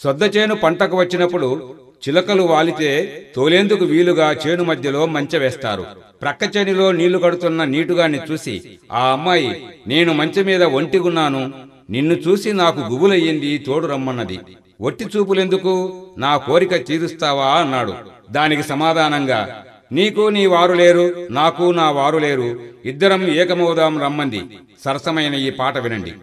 సొద్ద చేను పంటకు వచ్చినప్పుడు చిలకలు వాలితే తోలేందుకు వీలుగా చేను మధ్యలో మంచె వేస్తారు ప్రక్క చేనిలో నీళ్లు కడుతున్న నీటుగాన్ని చూసి ఆ అమ్మాయి నేను మంచె మీద ఒంటిగున్నాను నిన్ను చూసి నాకు గుబులయ్యింది తోడు రమ్మన్నది ఒట్టి చూపులెందుకు నా కోరిక తీరుస్తావా అన్నాడు దానికి సమాధానంగా నీకు నీ వారు లేరు నాకు నా వారు లేరు ఇద్దరం ఏకమవుదాం రమ్మంది సరసమైన ఈ పాట వినండి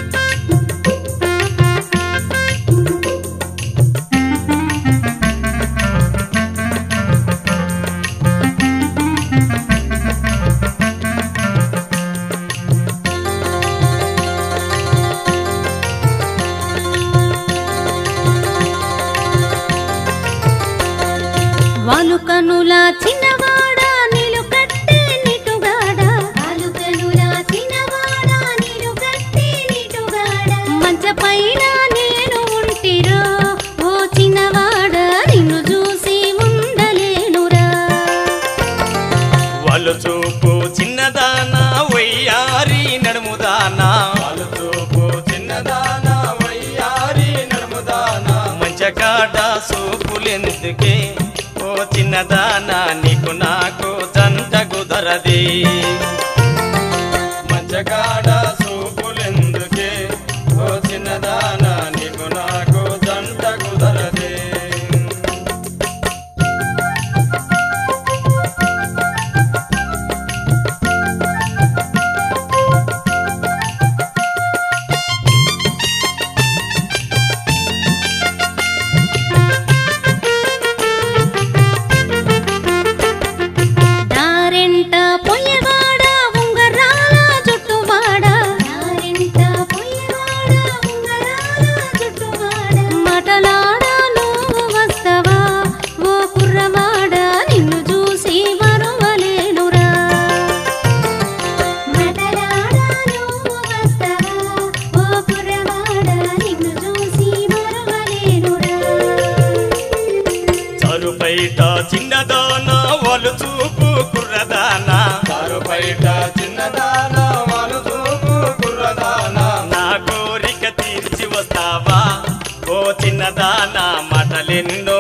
వాలుకనుల చిన్నవాడ నిలుకట్టే నిటుగాడ వాలుకనుల చిన్నవాడ నిలుకట్టే నిటుగాడ మంచ పైన నేను ఉంటిరో ఓ చిన్నవాడ నిన్ను చూసి ఉండలేనురా వాళ్ళు చూపు చిన్నదానా వయ్యారి నడుముదానా వాళ్ళు చూపు చిన్నదానా వయ్యారి నడుముదానా మంచకాడ సూపులెందుకే ఓ చిన్నదానా నీకు నాకు జంట కుదరది మంచకాడ సూపులెందుకే ఓ చిన్నదానా నీకు నాకు జంట కుదరది దారెంట పొయ్యవాడ ఉంగరాల జుట్టువాడ దారెంట పొయ్యవాడ ఉంగరాల జుట్టువాడ మటలాడ నువ్వు వస్తవా ఓ కుర్రవాడ నిన్ను చూసి మరువలేనురా మటలాడ నువ్వు వస్తవా ఓ కుర్రవాడ నిన్ను చూసి మరువలేనురా చారుపైట చిన్నదాన వాళ్ళు చూపు కుర్రదానా చారుపైట చిన్నదాన వాళ్ళు చూపు కుర్రదానా నా కోరిక తీర్చి వస్తావా ఓ చిన్నదానా మాటలెన్నో